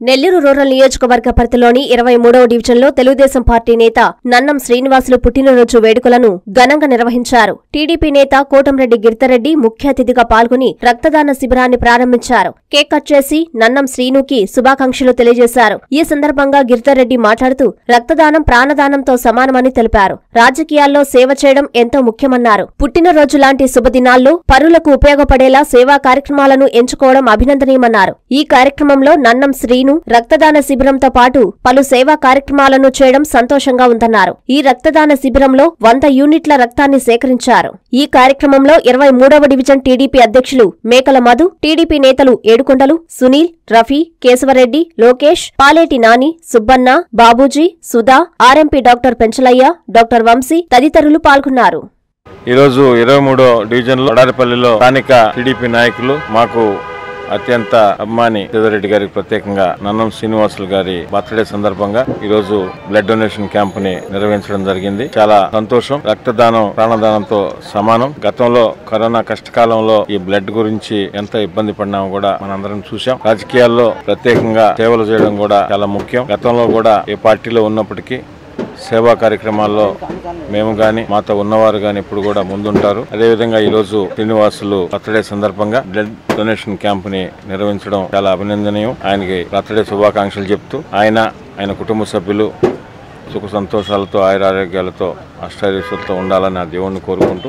Nellore rural నియోజకవర్గ పరిధిలోని ఇరవై మూడవ డివిజన్లో తెలుగుదేశం పార్టీ నేత నన్నం శ్రీనివాసులు పుట్టినరోజు వేడుకలను ఘనంగా నిర్వహించారు టీడీపీ నేత కోటంరెడ్డి గిరితరెడ్డి ముఖ్య అతిథిగా పాల్గొని రక్తదాన శిబిరాన్ని ప్రారంభించారు కేక్ కట్ చేసి నన్నం శ్రీనుకి శుభాకాంక్షలు తెలియజేశారు ఈ సందర్భంగా గిరితరెడ్డి మాట్లాడుతూ రక్తదానం ప్రాణదానంతో సమానమని తెలిపారు రాజకీయాల్లో సేవ చేయడం ఎంతో ముఖ్యమన్నారు పుట్టినరోజు లాంటి శుభదినాల్లో పరులకు ఉపయోగపడేలా సేవా కార్యక్రమాలను ఎంచుకోవడం అభినందనీయమన్నారు ఈ కార్యక్రమంలో నన్నం శ్రీను రక్తదాన శిబిరంతో పాటు పలు సేవా కార్యక్రమాలను చేయడం సంతోషంగా ఉందన్నారు ఈ రక్తదాన శిబిరంలో వంద యూనిట్ల రక్తాన్ని సేకరించారు ఈ కార్యక్రమంలో ఇరవై మూడవ డివిజన్ టీడీపీ అధ్యక్షులు మేకల మధు టీడీపీ నేతలు Yedukondalu Sunil Rafi Keshavareddy Lokesh Paleti Nani Subbanna Babuji Sudha RMP doctor Penchalaiah doctor Vamsi తదితరులు పాల్గొన్నారు ఈరోజు ఇరవై మూడో డివిజన్ లో వడారిపల్లిలో స్థానిక టీడీపీ నాయకులు మాకు అత్యంత అభిమాని సిద్ధారెడ్డి గారికి ప్రత్యేకంగా నన్నం శ్రీనివాసులు గారి బర్త్డే సందర్భంగా ఈ రోజు బ్లడ్ డొనేషన్ క్యాంప్ ని నిర్వహించడం జరిగింది చాలా సంతోషం రక్తదానం ప్రాణదానంతో సమానం గతంలో కరోనా కష్టకాలంలో ఈ బ్లడ్ గురించి ఎంత ఇబ్బంది పడినామో కూడా మనందరం చూసాం రాజకీయాల్లో ప్రత్యేకంగా సేవలు చేయడం కూడా చాలా ముఖ్యం గతంలో కూడా ఏ పార్టీలో ఉన్నప్పటికీ సేవా కార్యక్రమాల్లో మేము గాని మాతో ఉన్నవారు గాని ఇప్పుడు కూడా ముందుంటారు అదేవిధంగా ఈ రోజు శ్రీనివాసులు బర్త్డే సందర్భంగా బ్లడ్ డొనేషన్ క్యాంప్ ని నిర్వహించడం చాలా అభినందనీయం ఆయనకి బర్త్డే శుభాకాంక్షలు చెప్తూ ఆయన ఆయన కుటుంబ సభ్యులు సుఖ సంతోషాలతో ఆయుర ఆరోగ్యాలతో అష్టైశ్వర్యంతో ఉండాలని ఆ దేవుణ్ణి కోరుకుంటూ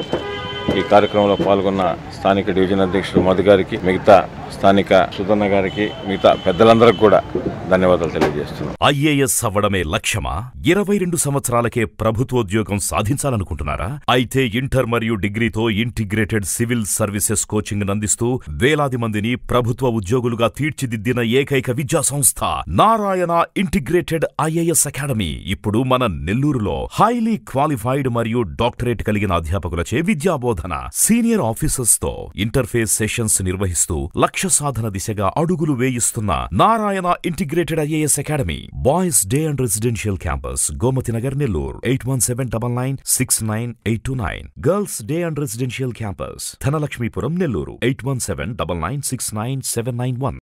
ఈ కార్యక్రమంలో పాల్గొన్న స్థానిక డివిజన్ అధ్యక్షుడు మధు గారికి మిగతా స్థానిక సుధన్న గారికి మిగతా పెద్దలందరికీ కూడా ధన్యవాదాలు తెలియజేస్తున్నాను ఐఏఎస్ అవ్వడమే లక్ష్యమా ఇరవై రెండు సంవత్సరాలకే ప్రభుత్వోద్యోగం సాధించాలనుకుంటున్నారా అయితే ఇంటర్ మరియు డిగ్రీతో ఇంటిగ్రేటెడ్ సివిల్ సర్వీసెస్ కోచింగ్ అందిస్తూ వేలాది మందిని ప్రభుత్వ ఉద్యోగులుగా తీర్చిదిద్దిన ఏకైక విద్యా సంస్థ నారాయణ ఇంటిగ్రేటెడ్ ఐఏఎస్ అకాడమీ ఇప్పుడు మన నెల్లూరులో హైలీ క్వాలిఫైడ్ మరియు డాక్టరేట్ కలిగిన అధ్యాపకులచే విద్యాబోధన సీనియర్ ఆఫీసర్స్ తో ఇంటర్ఫేస్ సెషన్స్ నిర్వహిస్తూ లక్ష్య సాధన దిశగా అడుగులు వేయిస్తున్న Narayana integrated IAS academy boys day and residential campus Gomathi Nagar Nellore eight one seven double nine six nine eight two nine girls day and residential campus Dhanalakshmipuram Nellore eight one seven double nine six nine seven nine one